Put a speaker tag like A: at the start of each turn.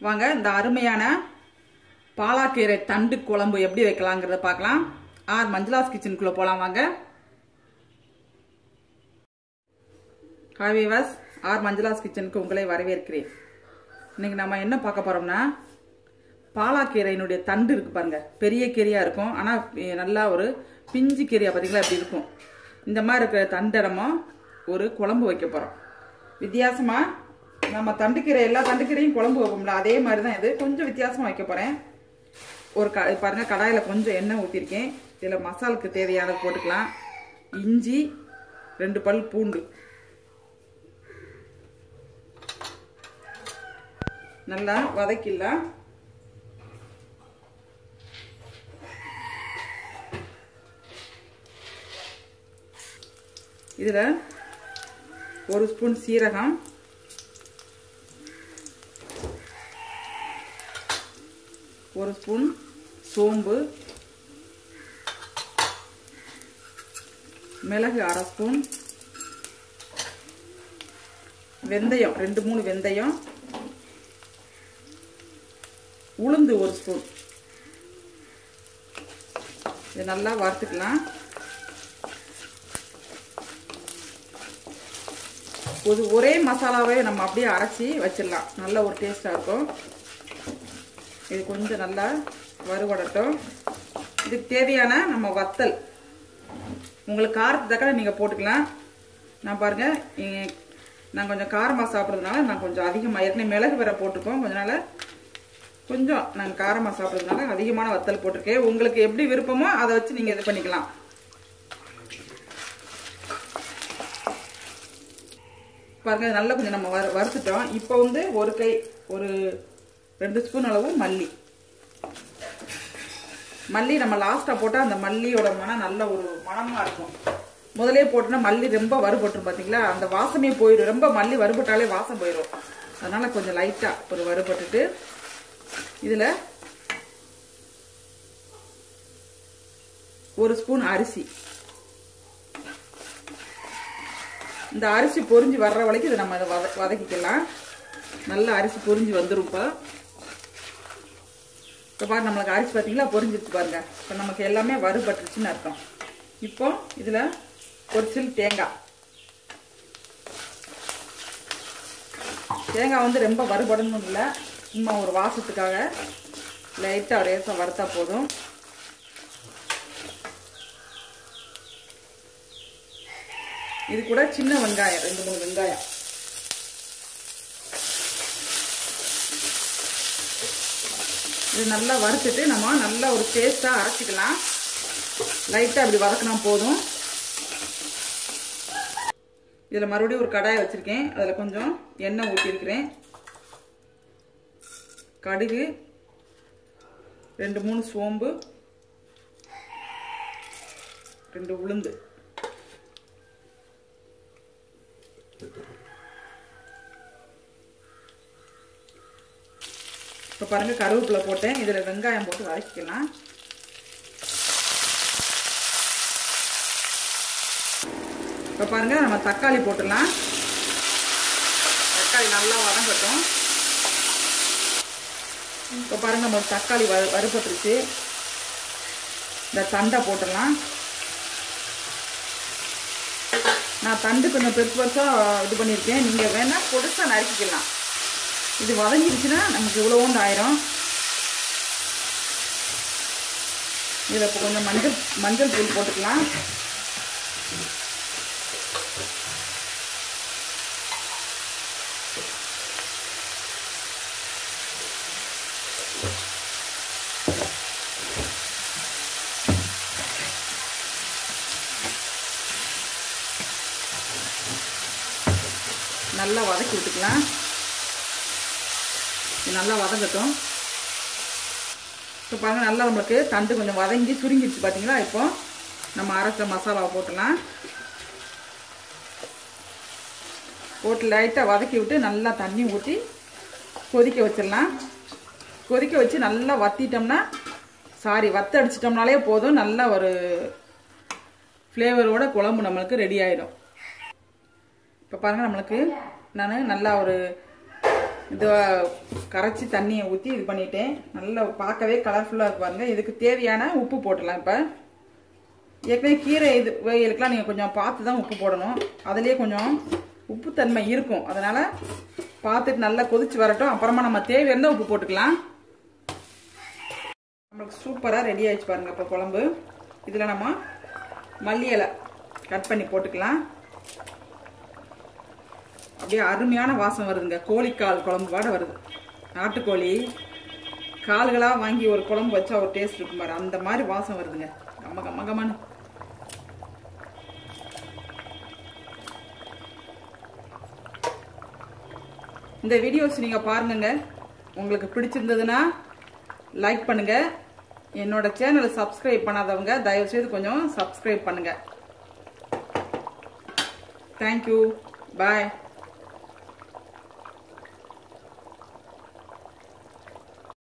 A: வாங்க இந்த அருமையான பாலாக்கீரை தண்டு குழம்பு எப்படி வைக்கலாங்கிறத பார்க்கலாம் ஆர் மஞ்சளாஸ் கிச்சனுக்குள்ள போலாம் வாங்க ஹாய் வீவர்ஸ் ஆர் மஞ்சளாஸ் கிச்சனுக்கு உங்களை வரவேற்கிறேன் இன்னைக்கு நம்ம என்ன பார்க்க போறோம்னா பாலாக்கீரையினுடைய தண்டு இருக்கு பாருங்க பெரிய கீரையா இருக்கும் ஆனா அஹ், நல்லா ஒரு பிஞ்சு கீரையா பார்த்தீங்களா எப்படி இருக்கும் இந்த மாதிரி இருக்கிற தண்டடமா ஒரு குழம்பு வைக்க போறோம் வித்தியாசமா நம்ம தண்டுக்கீரை எல்லா தண்டுக்கீரையும் குழம்பு வைப்போம்ல அதே மாதிரி தான் இது கொஞ்சம் வித்தியாசமா வைக்க போறேன் ஒரு க பாருங்க கடாயில் கொஞ்சம் எண்ணெய் ஊற்றிருக்கேன் இதில் மசாலுக்கு தேவையானது போட்டுக்கலாம் இஞ்சி ரெண்டு பல் பூண்டு நல்லா வதக்கிடலாம் இதில் ஒரு ஸ்பூன் சீரகம் ஒரு ஸ்பூன் சோம்பு மிளகு அரை ஸ்பூன் வெந்தயம் ரெண்டு மூணு வெந்தயம் உளுந்து ஒரு ஸ்பூன் இது நல்லா வறுத்துக்கலாம் ஒரு ஒரே மசாலாவே நம்ம அப்படியே அரைச்சி வச்சிடலாம் நல்ல ஒரு டேஸ்டாக இருக்கும் இது கொஞ்சம் நல்லா வறுபடட்டும் இதுக்கு தேவையான நம்ம வத்தல் உங்களுக்கு காரத்து தக்கன நீங்கள் போட்டுக்கலாம் நான் பாருங்க இ- நான் கொஞ்சம் காரமாக சாப்பிட்றதுனால நான் கொஞ்சம் அதிகமாக ஏற்கனவே மிளகு வேற போட்டிருக்கோம் கொஞ்ச நாள் கொஞ்சம் நான் காரமாக சாப்பிட்றதுனால அதிகமான வத்தல் போட்டிருக்கேன் உங்களுக்கு எப்படி விருப்பமோ அதை வச்சு நீங்கள் இது பண்ணிக்கலாம் பாருங்க இது நல்லா கொஞ்சம் நம்ம வறு வறுத்துட்டோம் இப்போ வந்து ஒரு கை ஒரு ரெண்டு ஸ்பூன் அளவு மல்லி மல்லி நம்ம லாஸ்ட்டாக போட்டால் அந்த மல்லியோட மனம் நல்ல ஒரு மணமாக இருக்கும் முதலே போட்டோன்னா மல்லி ரொம்ப வறுபட்டுரும் பார்த்தீங்களா அந்த வாசமே போயிடும் ரொம்ப மல்லி வறுபட்டாலே வாசம் போயிடும் அதனால கொஞ்சம் லைட்டாக ஒரு வறுபட்டுட்டு இதில் ஒரு ஸ்பூன் அரிசி இந்த அரிசி பொரிஞ்சு வர்ற வரைக்கும் இதை நம்ம இதை வத வதக்கிக்கலாம் நல்லா அரிசி பொரிஞ்சு வந்துடும் இப்போ இப்போ பாருங்க நம்மளுக்கு அரிசி பார்த்தீங்களா பொரிஞ்சிருச்சு பாருங்க இப்போ நமக்கு எல்லாமே வறுபட்டுருச்சுன்னு அர்த்தம் இப்போ இதில் ஒரு சில் தேங்காய் தேங்காய் வந்து ரொம்ப வறுபடணும் இல்லை சும்மா ஒரு வாசத்துக்காக லைட்டாக ரேசாக வறுத்தா போதும் இது கூட சின்ன வெங்காயம் ரெண்டு மூணு வெங்காயம் இது நல்லா வறுத்துட்டு நம்ம நல்லா ஒரு பேஸ்ட்டாக அரைச்சிக்கலாம் லைட்டாக அப்படி வதக்கினா போதும் இதில் மறுபடியும் ஒரு கடாயை வச்சுருக்கேன் அதில் கொஞ்சம் எண்ணெய் ஊற்றிருக்கிறேன் கடுகு ரெண்டு மூணு சோம்பு ரெண்டு உளுந்து இப்போ பாருங்க கருவேப்பிலை போட்டேன் இதில் வெங்காயம் போட்டு வதக்கிக்கலாம் இப்போ பாருங்க நம்ம தக்காளி போட்டுடலாம் தக்காளி நல்லா வதங்கட்டும் இப்போ பாருங்க நம்ம தக்காளி வறு வறுபட்டுருச்சு இந்த தண்டை போட்டுடலாம் நான் தண்டு கொஞ்சம் பெருசு பெருசாக இது பண்ணியிருக்கேன் நீங்கள் வேணால் பொடுசாக நறுக்கிக்கலாம் இது வதங்கிடுச்சுன்னா நமக்கு இவ்வளோண்டு ஆயிரும் இதில் இப்போ கொஞ்சம் மஞ்சள் மஞ்சள் தூள் போட்டுக்கலாம் நல்லா வதக்கி விட்டுக்கலாம் இது நல்லா வதங்கட்டும் இப்போ பாருங்க நல்லா நம்மளுக்கு தண்டு கொஞ்சம் வதங்கி சுருங்கிடுச்சு பார்த்தீங்களா இப்போ நம்ம அரைச்ச மசாலாவை போட்டுடலாம் போட்டு லைட்டாக வதக்கி விட்டு நல்லா தண்ணி ஊற்றி கொதிக்க வச்சிடலாம் கொதிக்க வச்சு நல்லா வத்திட்டோம்னா சாரி வத்த அடிச்சிட்டோம்னாலே போதும் நல்ல ஒரு ஃப்ளேவரோட குழம்பு நம்மளுக்கு ரெடி ஆயிடும் இப்போ பாருங்கள் நம்மளுக்கு நான் நல்லா ஒரு இதை கரைச்சி தண்ணியை ஊற்றி இது பண்ணிட்டேன் நல்லா பார்க்கவே கலர்ஃபுல்லாக இருக்கு பாருங்க இதுக்கு தேவையான உப்பு போட்டுடலாம் இப்போ ஏற்கனவே கீரை இது வகைகளுக்கெல்லாம் நீங்கள் கொஞ்சம் பார்த்து தான் உப்பு போடணும் அதுலேயே கொஞ்சம் உப்புத்தன்மை இருக்கும் அதனால் பார்த்துட்டு நல்லா கொதிச்சு வரட்டும் அப்புறமா நம்ம தேவை இருந்தால் உப்பு போட்டுக்கலாம் நம்மளுக்கு சூப்பராக ரெடி ஆயிடுச்சு பாருங்க இப்போ குழம்பு இதில் நம்ம மல்லி இலை கட் பண்ணி போட்டுக்கலாம் அப்படியே அருமையான வாசம் வருதுங்க கோழிக்கால் குழம்பு வாட வருது நாட்டுக்கோழி கால்களாக வாங்கி ஒரு குழம்பு வச்சா ஒரு டேஸ்ட் இருக்கும் பாரு அந்த மாதிரி வாசம் வருதுங்க கம்ம கம்ம கம்மன்னு இந்த வீடியோஸ் நீங்கள் பாருங்கங்க உங்களுக்கு பிடிச்சிருந்ததுன்னா லைக் பண்ணுங்க என்னோட சேனலை சப்ஸ்கிரைப் பண்ணாதவங்க தயவு செய்து கொஞ்சம் சப்ஸ்கிரைப் பண்ணுங்க தேங்க்யூ பாய்